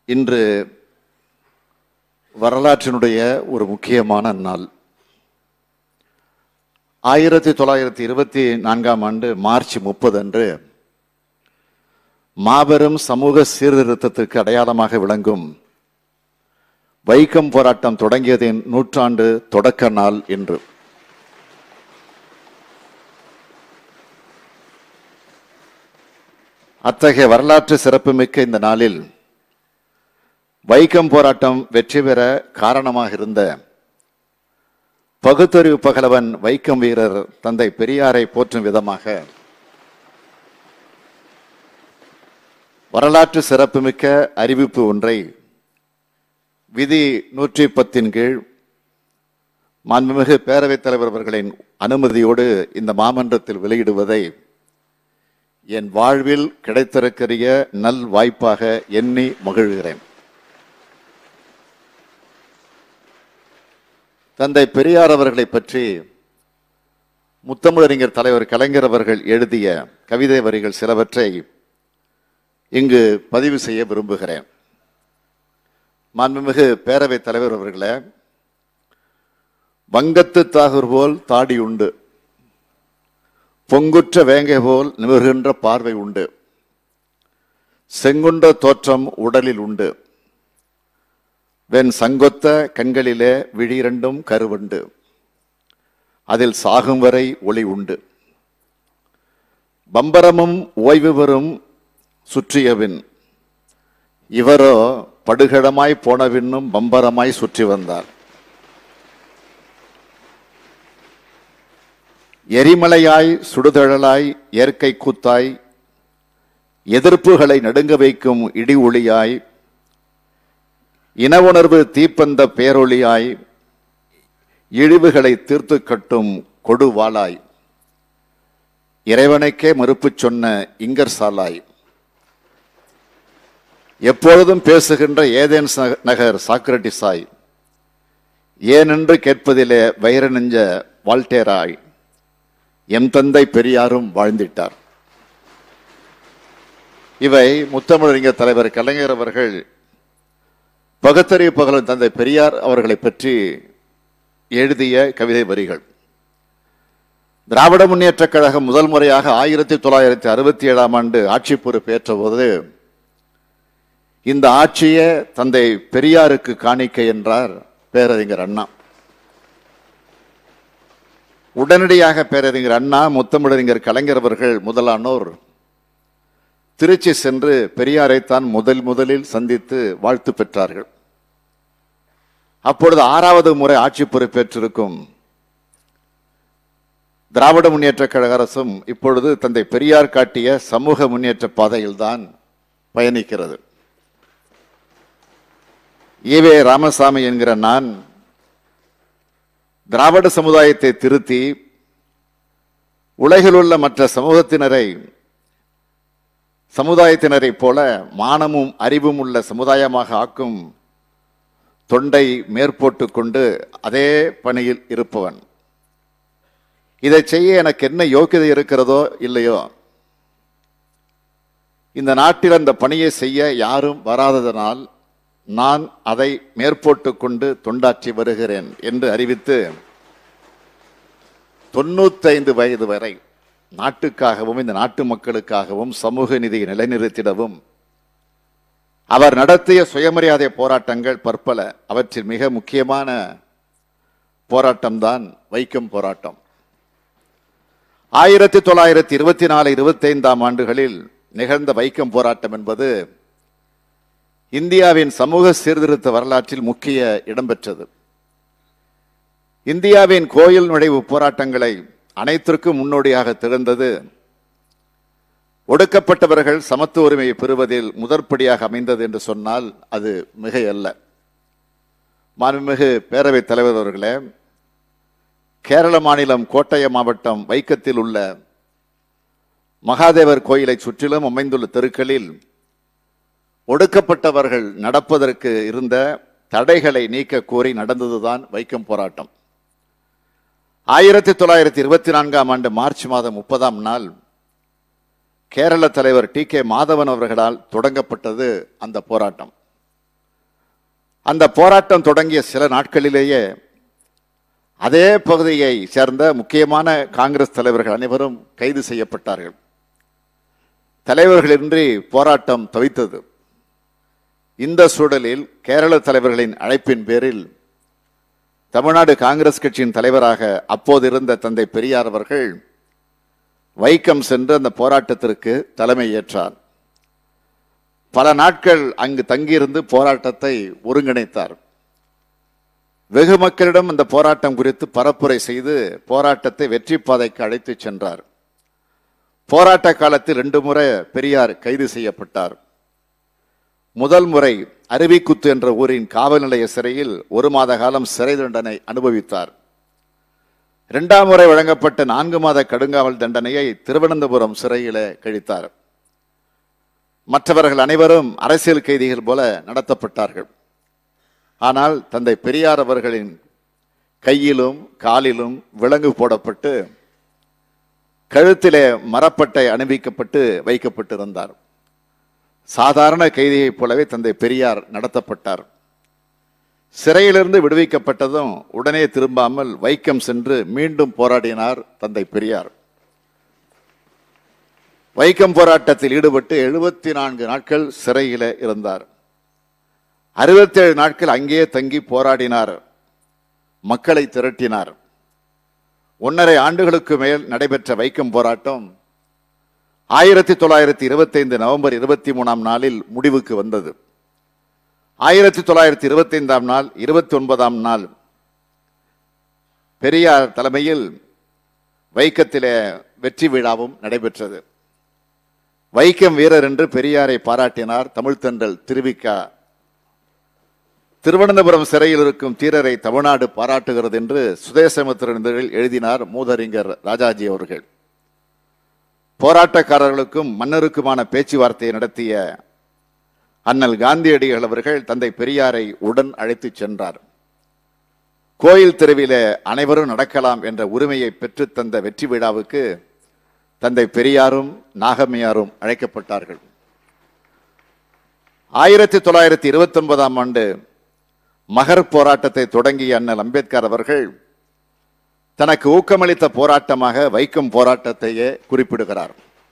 இன்று வரலாற்றினுடைய ஒரு முக்கியமான நாள் ஆயிரத்தி தொள்ளாயிரத்தி இருபத்தி நான்காம் ஆண்டு மார்ச் முப்பது அன்று மாபெரும் சமூக சீர்திருத்தத்திற்கு அடையாளமாக விளங்கும் வைக்கம் போராட்டம் தொடங்கியதின் நூற்றாண்டு தொடக்க நாள் என்று அத்தகைய வரலாற்று சிறப்புமிக்க இந்த நாளில் வைக்கம் போராட்டம் வெற்றி பெற காரணமாக இருந்த பகுத்தறிவு பகலவன் வைக்கம் வீரர் தந்தை பெரியாரை போற்றும் விதமாக வரலாற்று சிறப்புமிக்க அறிவிப்பு ஒன்றை விதி நூற்றி பத்தின் கீழ் மாண்புமிகு பேரவைத் தலைவர் அவர்களின் அனுமதியோடு இந்த மாமன்றத்தில் வெளியிடுவதை என் வாழ்வில் கிடைத்திருக்கிற நல் வாய்ப்பாக எண்ணி மகிழ்கிறேன் தந்தை பெரியார் அவர்களை பற்றி முத்தமிழறிஞர் தலைவர் கலைஞர் அவர்கள் எழுதிய கவிதை வரிகள் சிலவற்றை இங்கு பதிவு செய்ய விரும்புகிறேன் மாண்புமிகு பேரவைத் தலைவர் அவர்களே வங்கத்து தாகூர் போல் தாடி உண்டு பொங்குற்ற வேங்கை போல் நிமிர்கின்ற பார்வை உண்டு செங்குண்ட தோற்றம் உடலில் உண்டு வெண் சங்கொத்த கண்களிலே விழிரண்டும் கருவண்டு அதில் சாகும் வரை ஒளி உண்டு பம்பரமும் ஓய்வு பெறும் சுற்றியபின் இவரோ படுகடமாய் போனபின்னும் பம்பரமாய் சுற்றி வந்தார் எரிமலையாய் சுடுதழலாய் இயற்கை கூத்தாய் எதிர்ப்புகளை நடுங்க வைக்கும் இடி ஒளியாய் இன உணர்வு தீப்பந்த பேரொளியாய் இழிவுகளை தீர்த்து கட்டும் கொடுவாளாய் இறைவனுக்கே மறுப்பு சொன்ன இங்கர் சாலாய் எப்பொழுதும் பேசுகின்ற ஏதேன்ஸ் நக- நகர் சாக்ரட்டிஸாய் ஏனென்று கேட்பதிலே வைர நெஞ்ச வால்டேராய் எம் தந்தை பெரியாரும் வாழ்ந்திட்டார் இவை முத்தமிழறிஞர் தலைவர் கலைஞர் அவர்கள் பகுத்தறிவு பகலன் தந்தை பெரியார் அவர்களை பற்றி எழுதிய கவிதை வரிகள் திராவிட முன்னேற்றக் கழகம் முதல் முறையாக ஆயிரத்தி தொள்ளாயிரத்தி அறுபத்தி ஏழாம் ஆண்டு ஆட்சி பொறுப்பேற்ற போது இந்த ஆட்சியே தந்தை பெரியாருக்கு காணிக்கை என்றார் பேரறிஞர் அண்ணா உடனடியாக பேரறிஞர் அண்ணா முத்தமிழறிஞர் கலைஞர் அவர்கள் முதலானோர் திருச்சி சென்று பெரியாரைத்தான் முதல் முதலில் சந்தித்து வாழ்த்து பெற்றார்கள் அப்பொழுது ஆறாவது முறை ஆட்சி பொறுப்பேற்றிருக்கும் திராவிட முன்னேற்ற கழக அரசும் இப்பொழுது தந்தை பெரியார் காட்டிய சமூக முன்னேற்ற பாதையில்தான் பயணிக்கிறது ஈவே ராமசாமி என்கிற நான் திராவிட சமுதாயத்தை திருத்தி உலகில் உள்ள மற்ற சமூகத்தினரை சமுதாயத்தினரைப் போல மானமும் அறிவும் உள்ள சமுதாயமாக ஆக்கும் தொண்டை மேற்போட்டு கொண்டு அதே பணியில் இருப்பவன் இதை செய்ய எனக்கு என்ன யோக்கியதை இருக்கிறதோ இல்லையோ இந்த நாட்டில் அந்த பணியை செய்ய யாரும் வராததனால் நான் அதை மேற்போட்டு கொண்டு தொண்டாற்றி வருகிறேன் என்று அறிவித்து தொண்ணூத்தைந்து வயது வரை நாட்டுக்காகவும் இந்த நாட்டு மக்களுக்காகவும் சமூக நிதியை நிலைநிறுத்திடவும் அவர் நடத்திய சுயமரியாதை போராட்டங்கள் பற்பல அவற்றில் மிக முக்கியமான போராட்டம்தான் வைக்கம் போராட்டம் ஆயிரத்தி தொள்ளாயிரத்தி இருபத்தி நாலு இருபத்தைந்தாம் ஆண்டுகளில் நிகழ்ந்த வைக்கம் போராட்டம் என்பது இந்தியாவின் சமூக சீர்திருத்த வரலாற்றில் முக்கிய இடம்பெற்றது இந்தியாவின் கோயில் நுழைவு போராட்டங்களை அனைத்திற்கும் முன்னோடியாக திகழ்ந்தது ஒடுக்கப்பட்டவர்கள் சமத்துவ உரிமையை பெறுவதில் முதற்படியாக அமைந்தது என்று சொன்னால் அது மிகையல்ல மாண்புமிகு பேரவைத் தலைவர் அவர்களே கேரள மாநிலம் கோட்டயம் மாவட்டம் வைக்கத்தில் உள்ள மகாதேவர் கோயிலை சுற்றிலும் அமைந்துள்ள தெருக்களில் ஒடுக்கப்பட்டவர்கள் நடப்பதற்கு இருந்த தடைகளை நீக்க கோரி நடந்ததுதான் வைக்கம் போராட்டம் ஆயிரத்தி தொள்ளாயிரத்தி இருபத்தி நான்காம் ஆண்டு மார்ச் மாதம் முப்பதாம் நாள் கேரள தலைவர் டி கே மாதவன் அவர்களால் தொடங்கப்பட்டது அந்த போராட்டம் அந்த போராட்டம் தொடங்கிய சில நாட்களிலேயே அதே பகுதியை சேர்ந்த முக்கியமான காங்கிரஸ் தலைவர்கள் அனைவரும் கைது செய்யப்பட்டார்கள் தலைவர்களின்றி போராட்டம் தவித்தது இந்த சூழலில் கேரள தலைவர்களின் அழைப்பின் பேரில் தமிழ்நாடு காங்கிரஸ் கட்சியின் தலைவராக அப்போது இருந்த தந்தை பெரியார் அவர்கள் வைக்கம் சென்று அந்த போராட்டத்திற்கு தலைமை ஏற்றார் பல நாட்கள் அங்கு தங்கியிருந்து போராட்டத்தை ஒருங்கிணைத்தார் வெகு மக்களிடம் இந்த போராட்டம் குறித்து பரப்புரை செய்து போராட்டத்தை வெற்றி பாதைக்கு அழைத்துச் சென்றார் போராட்ட காலத்தில் ரெண்டு முறை பெரியார் கைது செய்யப்பட்டார் முதல் முறை அருவிக்குத்து என்ற ஊரின் காவல் நிலைய சிறையில் ஒரு மாத காலம் சிறை தண்டனை அனுபவித்தார் இரண்டாம் முறை வழங்கப்பட்ட நான்கு மாத கடுங்காவல் தண்டனையை திருவனந்தபுரம் சிறையில கழித்தார் மற்றவர்கள் அனைவரும் அரசியல் கைதிகள் போல நடத்தப்பட்டார்கள் ஆனால் தந்தை பெரியார் அவர்களின் கையிலும் காலிலும் விலங்கு போடப்பட்டு கழுத்திலே மரப்பட்டை அணிவிக்கப்பட்டு வைக்கப்பட்டிருந்தார் சாதாரண கைதியைப் போலவே தந்தை பெரியார் நடத்தப்பட்டார் சிறையிலிருந்து விடுவிக்கப்பட்டதும் உடனே திரும்பாமல் வைக்கம் சென்று மீண்டும் போராடினார் தந்தை பெரியார் வைக்கம் போராட்டத்தில் ஈடுபட்டு எழுபத்தி நான்கு நாட்கள் சிறையில இருந்தார் அறுபத்தேழு நாட்கள் அங்கேயே தங்கி போராடினார் மக்களை திரட்டினார் ஒன்றரை ஆண்டுகளுக்கு மேல் நடைபெற்ற வைக்கம் போராட்டம் ஆயிரத்தி தொள்ளாயிரத்தி இருபத்தைந்து நவம்பர் இருபத்தி மூணாம் நாளில் முடிவுக்கு வந்தது ஆயிரத்தி தொள்ளாயிரத்தி இருபத்தைந்தாம் நாள் இருபத்தி ஒன்பதாம் நாள் பெரியார் தலைமையில் வைக்கத்திலே வெற்றி விழாவும் நடைபெற்றது வைக்கம் வீரர் என்று பெரியாரை பாராட்டினார் தமிழ்த்தன்றல் திருவிக்கா திருவனந்தபுரம் சிறையில் இருக்கும் தீரரை தமிழ்நாடு பாராட்டுகிறது என்று சுதேசமித்திரனில் எழுதினார் மூதறிஞர் ராஜாஜி அவர்கள் போராட்டக்காரர்களுக்கும் மன்னருக்குமான பேச்சுவார்த்தையை நடத்திய அண்ணல் காந்தியடிகள் அவர்கள் தந்தை பெரியாரை உடன் அழைத்துச் சென்றார் கோயில் தெருவிலே அனைவரும் நடக்கலாம் என்ற உரிமையை பெற்றுத் தந்த வெற்றி விழாவுக்கு தந்தை பெரியாரும் நாகம்மையாரும் அழைக்கப்பட்டார்கள் ஆயிரத்தி தொள்ளாயிரத்தி இருபத்தி ஒன்பதாம் ஆண்டு மகர் போராட்டத்தை தொடங்கிய அண்ணல் அம்பேத்கர் அவர்கள் தனக்கு ஊக்கமளித்த போராட்டமாக வைக்கும் போராட்டத்தையே குறிப்பிடுகிறார்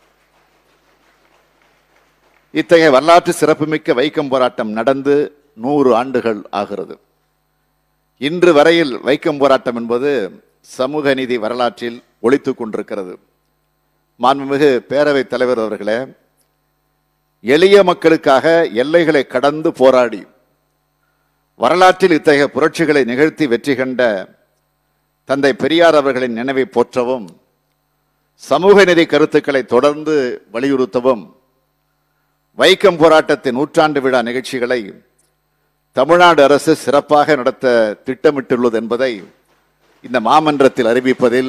இத்தகைய வரலாற்று சிறப்புமிக்க வைக்கம் போராட்டம் நடந்து நூறு ஆண்டுகள் ஆகிறது இன்று வரையில் வைக்கம் போராட்டம் என்பது சமூக நீதி வரலாற்றில் ஒழித்துக் கொண்டிருக்கிறது மாண்புமிகு பேரவைத் தலைவர் அவர்களே எளிய மக்களுக்காக எல்லைகளை கடந்து போராடி வரலாற்றில் இத்தகைய புரட்சிகளை நிகழ்த்தி வெற்றி கண்ட தந்தை பெரியார் அவர்களின் நினைவை போற்றவும் சமூக நீதி கருத்துக்களை தொடர்ந்து வலியுறுத்தவும் வைக்கம் போராட்டத்தின் நூற்றாண்டு விழா நிகழ்ச்சிகளை தமிழ்நாடு அரசு சிறப்பாக நடத்த திட்டமிட்டுள்ளது என்பதை இந்த மாமன்றத்தில் அறிவிப்பதில்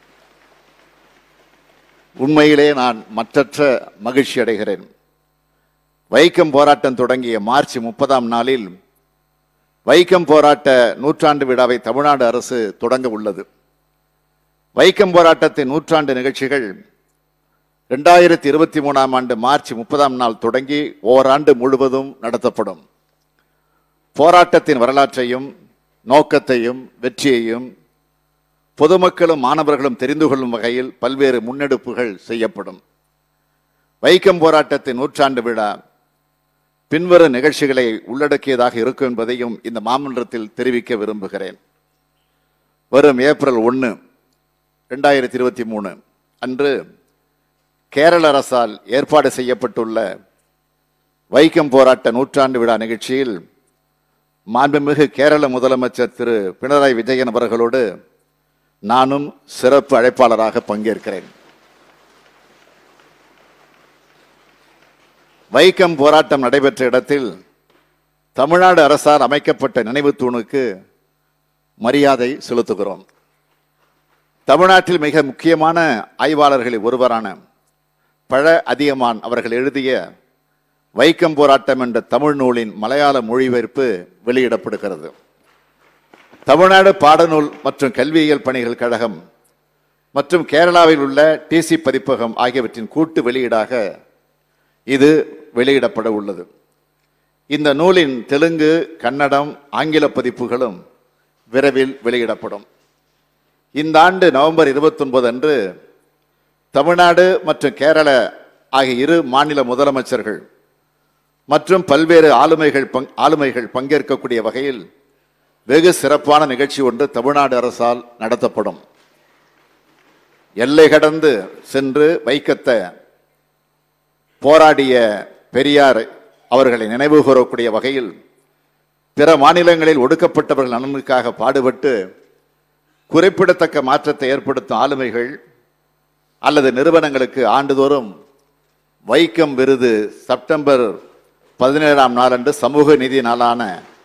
உண்மையிலே நான் மற்றற்ற மகிழ்ச்சி அடைகிறேன் வைக்கம் போராட்டம் தொடங்கிய மார்ச் முப்பதாம் நாளில் வைக்கம் போராட்ட நூற்றாண்டு விழாவை தமிழ்நாடு அரசு தொடங்க உள்ளது வைக்கம் போராட்டத்தின் நூற்றாண்டு நிகழ்ச்சிகள் ரெண்டாயிரத்தி இருபத்தி மூணாம் ஆண்டு மார்ச் முப்பதாம் நாள் தொடங்கி ஓராண்டு முழுவதும் நடத்தப்படும் போராட்டத்தின் வரலாற்றையும் நோக்கத்தையும் வெற்றியையும் பொதுமக்களும் மாணவர்களும் தெரிந்து கொள்ளும் வகையில் பல்வேறு முன்னெடுப்புகள் செய்யப்படும் வைக்கம் போராட்டத்தின் நூற்றாண்டு விழா பின்வரும் நிகழ்ச்சிகளை உள்ளடக்கியதாக இருக்கும் என்பதையும் இந்த மாமன்றத்தில் தெரிவிக்க விரும்புகிறேன் வரும் ஏப்ரல் ஒன்று ரெண்டாயிரத்தி இருபத்தி மூணு அன்று கேரள அரசால் ஏற்பாடு செய்யப்பட்டுள்ள வைக்கம் போராட்ட நூற்றாண்டு விழா நிகழ்ச்சியில் மாண்புமிகு கேரள முதலமைச்சர் திரு பினராயி விஜயன் அவர்களோடு நானும் சிறப்பு அழைப்பாளராக பங்கேற்கிறேன் வைக்கம் போராட்டம் நடைபெற்ற இடத்தில் தமிழ்நாடு அரசால் அமைக்கப்பட்ட நினைவு தூணுக்கு மரியாதை செலுத்துகிறோம் தமிழ்நாட்டில் மிக முக்கியமான ஆய்வாளர்களில் ஒருவரான பழ அதியமான் அவர்கள் எழுதிய வைக்கம் போராட்டம் என்ற தமிழ் நூலின் மலையாள மொழிபெயர்ப்பு வெளியிடப்படுகிறது தமிழ்நாடு பாடநூல் மற்றும் கல்வியியல் பணிகள் கழகம் மற்றும் கேரளாவில் உள்ள டிசி பதிப்பகம் ஆகியவற்றின் கூட்டு வெளியீடாக இது வெளியிடப்பட உள்ளது இந்த நூலின் தெலுங்கு கன்னடம் ஆங்கில பதிப்புகளும் விரைவில் வெளியிடப்படும் இந்த ஆண்டு நவம்பர் 29 அன்று தமிழ்நாடு மற்றும் கேரள ஆகிய இரு மாநில முதலமைச்சர்கள் மற்றும் பல்வேறு ஆளுமைகள் பங் ஆளுமைகள் பங்கேற்கக்கூடிய வகையில் வெகு சிறப்பான நிகழ்ச்சி ஒன்று தமிழ்நாடு அரசால் நடத்தப்படும் எல்லை கடந்து சென்று வைக்கத்தை போராடிய பெரியார் அவர்களை நினைவு கூறக்கூடிய வகையில் பிற மாநிலங்களில் ஒடுக்கப்பட்டவர்கள் நலனுக்காக பாடுபட்டு குறிப்பிடத்தக்க மாற்றத்தை ஏற்படுத்தும் ஆளுமைகள் அல்லது நிறுவனங்களுக்கு ஆண்டுதோறும் வைக்கம் விருது செப்டம்பர் பதினேழாம் நாளன்று சமூக நீதி நாளான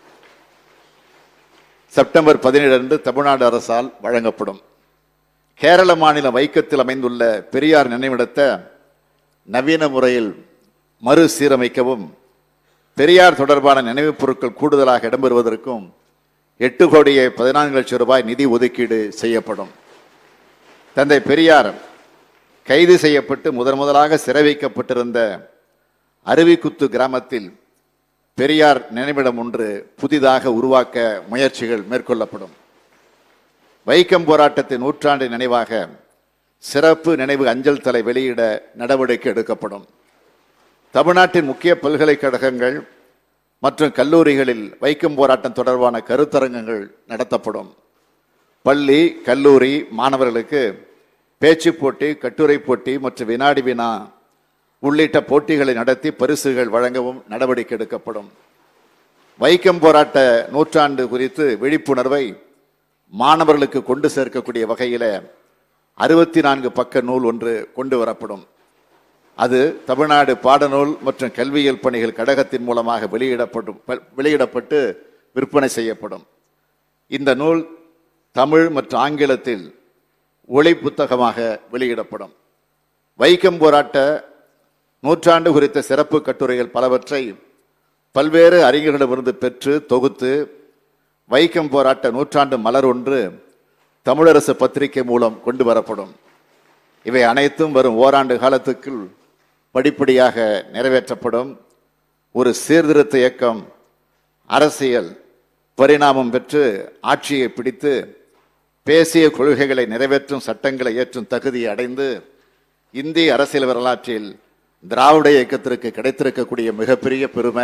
செப்டம்பர் பதினேழு அன்று தமிழ்நாடு அரசால் வழங்கப்படும் கேரள மாநிலம் வைக்கத்தில் அமைந்துள்ள பெரியார் நினைவிடத்தை நவீன முறையில் மறுசீரமைக்கவும் பெரியார் தொடர்பான நினைவுப் பொருட்கள் கூடுதலாக இடம்பெறுவதற்கும் எட்டு கோடியே பதினான்கு லட்சம் ரூபாய் நிதி ஒதுக்கீடு செய்யப்படும் தந்தை பெரியார் கைது செய்யப்பட்டு முதன் முதலாக சிறை வைக்கப்பட்டிருந்த அருவிக்குத்து கிராமத்தில் பெரியார் நினைவிடம் ஒன்று புதிதாக உருவாக்க முயற்சிகள் மேற்கொள்ளப்படும் வைக்கம் போராட்டத்தின் நூற்றாண்டு நினைவாக சிறப்பு நினைவு அஞ்சல் தலை வெளியிட நடவடிக்கை எடுக்கப்படும் தமிழ்நாட்டின் முக்கிய பல்கலைக்கழகங்கள் மற்றும் கல்லூரிகளில் வைக்கம் போராட்டம் தொடர்பான கருத்தரங்கங்கள் நடத்தப்படும் பள்ளி கல்லூரி மாணவர்களுக்கு பேச்சு போட்டி கட்டுரை போட்டி மற்றும் வினாடி வினா உள்ளிட்ட போட்டிகளை நடத்தி பரிசுகள் வழங்கவும் நடவடிக்கை எடுக்கப்படும் வைக்கம் போராட்ட நூற்றாண்டு குறித்து விழிப்புணர்வை மாணவர்களுக்கு கொண்டு சேர்க்கக்கூடிய வகையில அறுபத்தி நான்கு பக்க நூல் ஒன்று கொண்டு வரப்படும் அது தமிழ்நாடு பாடநூல் மற்றும் கல்வியியல் பணிகள் கழகத்தின் மூலமாக வெளியிடப்படும் ப- வெளியிடப்பட்டு விற்பனை செய்யப்படும் இந்த நூல் தமிழ் மற்றும் ஆங்கிலத்தில் ஒளி புத்தகமாக வெளியிடப்படும் வைக்கம் போராட்ட நூற்றாண்டு குறித்த சிறப்பு கட்டுரைகள் பலவற்றை பல்வேறு அறிஞர்களிடமிருந்து பெற்று தொகுத்து வைக்கம் போராட்ட நூற்றாண்டு மலர் ஒன்று தமிழரசு பத்திரிகை மூலம் கொண்டு வரப்படும் இவை அனைத்தும் வரும் ஓராண்டு காலத்துக்குள் படிப்படியாக நிறைவேற்றப்படும் ஒரு சீர்திருத்த இயக்கம் அரசியல் பரிணாமம் பெற்று ஆட்சியை பிடித்து பேசிய கொள்கைகளை நிறைவேற்றும் சட்டங்களை ஏற்றும் தகுதியை அடைந்து இந்திய அரசியல் வரலாற்றில் திராவிட இயக்கத்திற்கு கிடைத்திருக்கக்கூடிய மிகப்பெரிய பெருமை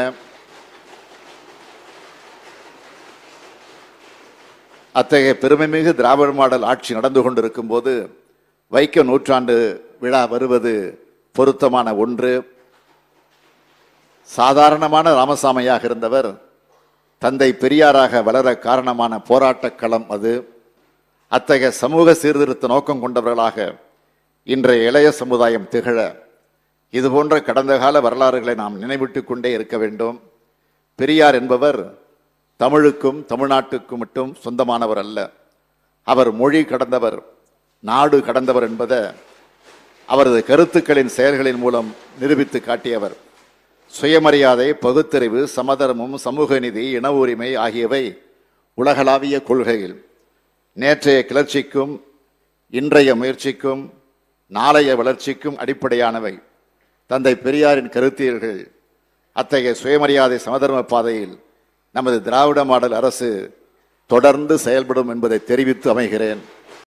அத்தகைய பெருமைமிகு திராவிட மாடல் ஆட்சி நடந்து கொண்டிருக்கும் போது வைக்க நூற்றாண்டு விழா வருவது பொருத்தமான ஒன்று சாதாரணமான ராமசாமியாக இருந்தவர் தந்தை பெரியாராக வளர காரணமான போராட்டக் களம் அது அத்தகைய சமூக சீர்திருத்த நோக்கம் கொண்டவர்களாக இன்றைய இளைய சமுதாயம் திகழ இதுபோன்ற கடந்த கால வரலாறுகளை நாம் நினைவிட்டுக் கொண்டே இருக்க வேண்டும் பெரியார் என்பவர் தமிழுக்கும் தமிழ்நாட்டுக்கும் மட்டும் சொந்தமானவர் அல்ல அவர் மொழி கடந்தவர் நாடு கடந்தவர் என்பதை அவரது கருத்துக்களின் செயல்களின் மூலம் நிரூபித்து காட்டியவர் சுயமரியாதை பகுத்தறிவு சமதர்மம் சமூக நீதி இன உரிமை ஆகியவை உலகளாவிய கொள்கைகள் நேற்றைய கிளர்ச்சிக்கும் இன்றைய முயற்சிக்கும் நாளைய வளர்ச்சிக்கும் அடிப்படையானவை தந்தை பெரியாரின் கருத்தியல்கள் அத்தகைய சுயமரியாதை சமதர்ம பாதையில் நமது திராவிட மாடல் அரசு தொடர்ந்து செயல்படும் என்பதை தெரிவித்து அமைகிறேன்